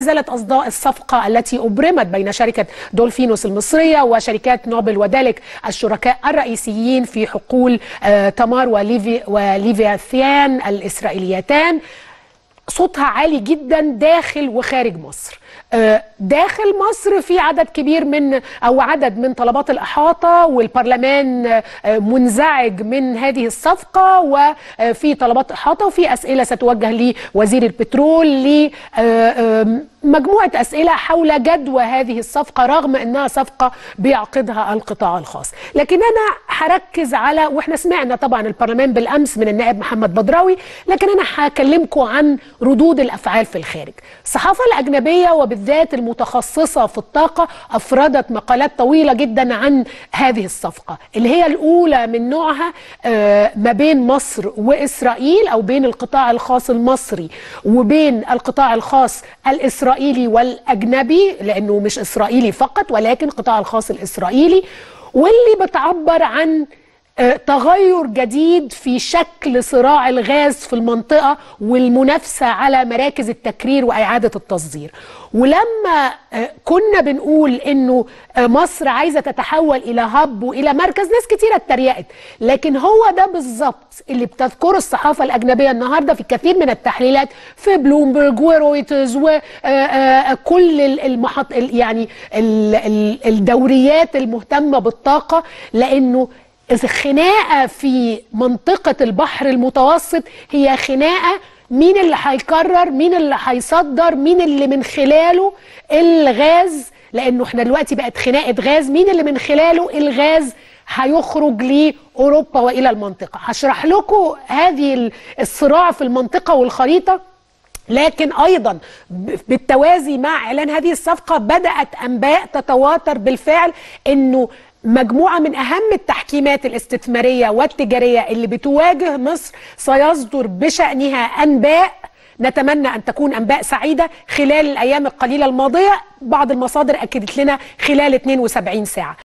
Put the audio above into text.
زالت أصداء الصفقة التي أبرمت بين شركة دولفينوس المصرية وشركات نوبل وذلك الشركاء الرئيسيين في حقول آه تمار وليفي وليفياثيان الإسرائيليتان صوتها عالي جدا داخل وخارج مصر داخل مصر في عدد كبير من او عدد من طلبات الاحاطه والبرلمان منزعج من هذه الصفقه وفي طلبات احاطه وفي اسئله ستوجه لوزير البترول لمجموعه اسئله حول جدوى هذه الصفقه رغم انها صفقه بيعقدها القطاع الخاص لكن انا هركز على واحنا سمعنا طبعا البرلمان بالامس من النائب محمد بدراوي لكن انا هكلمكم عن ردود الافعال في الخارج الصحافه الاجنبيه وبالذات المتخصصه في الطاقه افردت مقالات طويله جدا عن هذه الصفقه اللي هي الاولى من نوعها ما بين مصر واسرائيل او بين القطاع الخاص المصري وبين القطاع الخاص الاسرائيلي والاجنبي لانه مش اسرائيلي فقط ولكن القطاع الخاص الاسرائيلي واللي بتعبر عن تغير جديد في شكل صراع الغاز في المنطقة والمنافسة على مراكز التكرير وإعادة التصدير ولما كنا بنقول انه مصر عايزة تتحول الى هب والى مركز ناس كتيرة اتريقت لكن هو ده بالظبط اللي بتذكره الصحافة الأجنبية النهاردة في كثير من التحليلات في بلومبرج ورويترز وكل المحط يعني الدوريات المهتمة بالطاقة لأنه الخناقه في منطقه البحر المتوسط هي خناقه مين اللي هيكرر مين اللي هيصدر مين اللي من خلاله الغاز لانه احنا دلوقتي بقت خناقه غاز مين اللي من خلاله الغاز هيخرج لاوروبا والى المنطقه هشرح لكم هذه الصراع في المنطقه والخريطه لكن ايضا بالتوازي مع اعلان هذه الصفقه بدات انباء تتواتر بالفعل انه مجموعة من أهم التحكيمات الاستثمارية والتجارية اللي بتواجه مصر سيصدر بشأنها أنباء نتمنى أن تكون أنباء سعيدة خلال الأيام القليلة الماضية بعض المصادر أكدت لنا خلال 72 ساعة